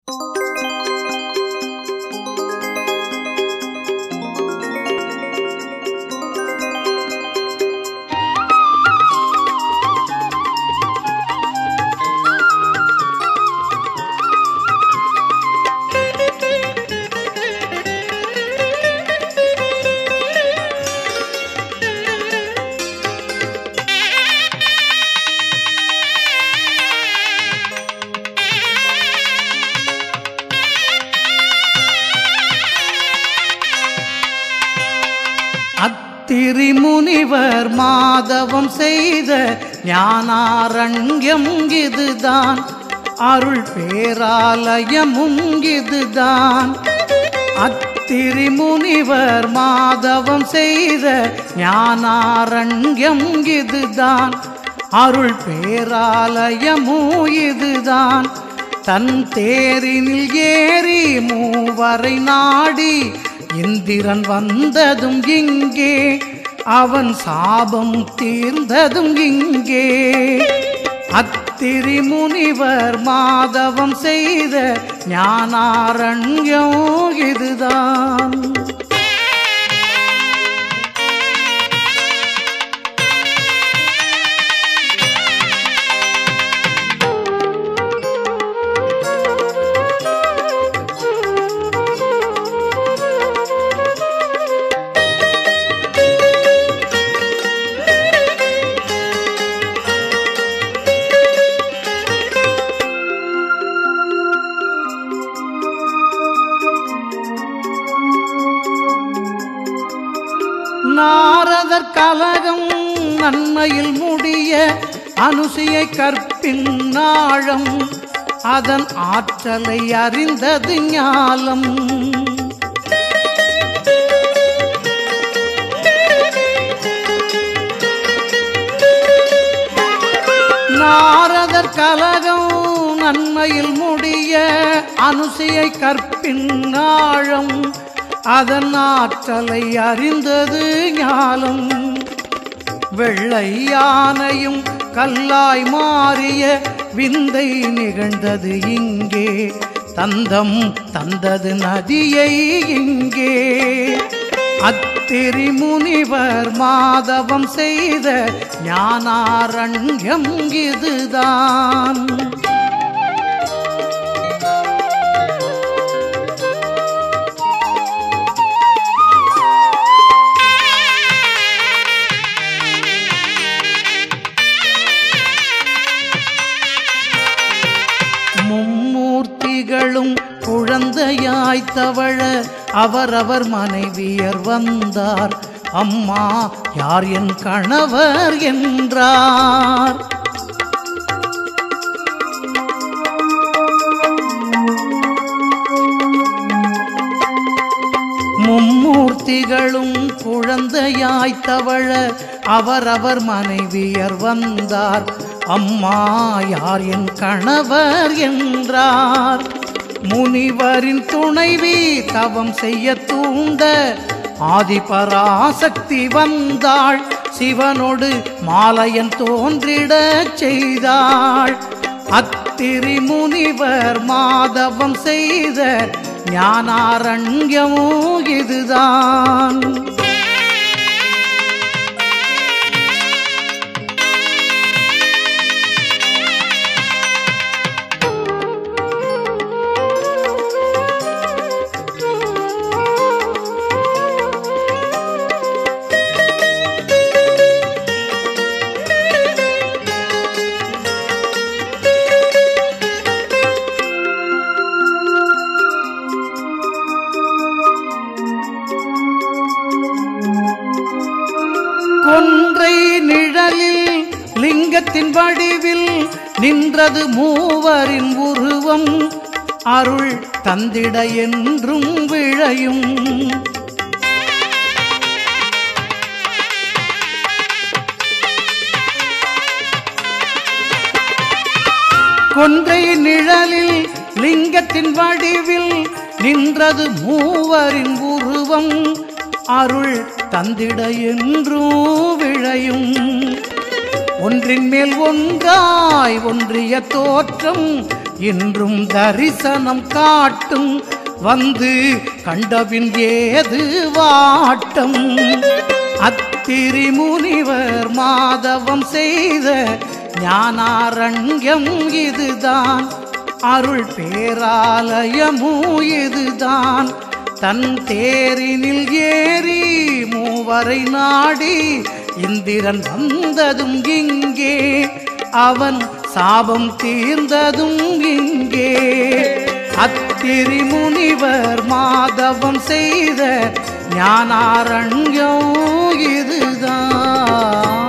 அத்திரிமுனிவர் மாதவம் செய்த ஞானாரண்யம் இதுதான் அருள் பேராலயமும் இதுதான் அத்திரிமுனிவர் மாதவம் செய்த ஞானாரண்யம் இதுதான் அருள் பேராலயமோ இதுதான் தன் தேரினில் ஏறி மூவரை நாடி இந்திரன் வந்ததும் இங்கே அவன் சாபம் தீர்ந்ததும் இங்கே அத்திரி முனிவர் மாதவம் செய்த ஞானாரண்யம் இதுதான் நாரதர் கலகம் நன்மையில் முடிய அனுசியை கற்பின் நாழம் அதன் ஆற்றலை அறிந்தது ஞாலம் நாரதர் கலகம் நன்மையில் முடிய அனுசையை கற்பின் ஆழம் அதன் ஆற்றலை அறிந்தது ஞாலம் வெள்ளை யானையும் கல்லாய் மாறிய விந்தை நிகழ்ந்தது இங்கே தந்தம் தந்தது நதியை இங்கே அத்திரி முனிவர் மாதவம் செய்த ஞானாரண்யம் இதுதான் மும்மூர்த்திகளும் குழந்தையாய் தவழ அவரவர் மனைவியர் வந்தார் அம்மா யார் என் கணவர் என்றார் மும்மூர்த்திகளும் குழந்தையாய் தவழ அவரவர் மனைவியர் வந்தார் அம்மா யார் என் கணவர் என்றார் முனிவரின் துணைவி தவம் செய்ய தூண்ட ஆதிபராசக்தி வந்தாள் சிவனோடு மாலையன் தோன்றிடச் செய்தாள் அத்திரி முனிவர் மாதவம் செய்த ஞானாரண்யமோ இதுதான் கொன்றை நிழலில் லிங்கத்தின் வடிவில் நின்றது மூவரின் உருவம் அருள் தந்திட என்றும் விழையும் கொன்றை நிழலில் லிங்கத்தின் வடிவில் நின்றது மூவரின் உருவம் அருள் தந்திட என்றோ விழையும் ஒன்றின் மேல் ஒன்றாய் ஒன்றிய தோற்றம் இன்றும் தரிசனம் காட்டும் வந்து கண்டபின் ஏது வாட்டம் அத்திரி முனிவர் மாதவம் செய்த ஞானாரண்யம் இதுதான் அருள் பேராலயமூ இதுதான் தன் தேரினில் ஏறி மூவரை நாடி இந்திரன் வந்ததும் இங்கே அவன் சாபம் தீர்ந்ததும் இங்கே அத்திரி முனிவர் மாதவம் செய்த ஞானாரண்யம் இதுதான்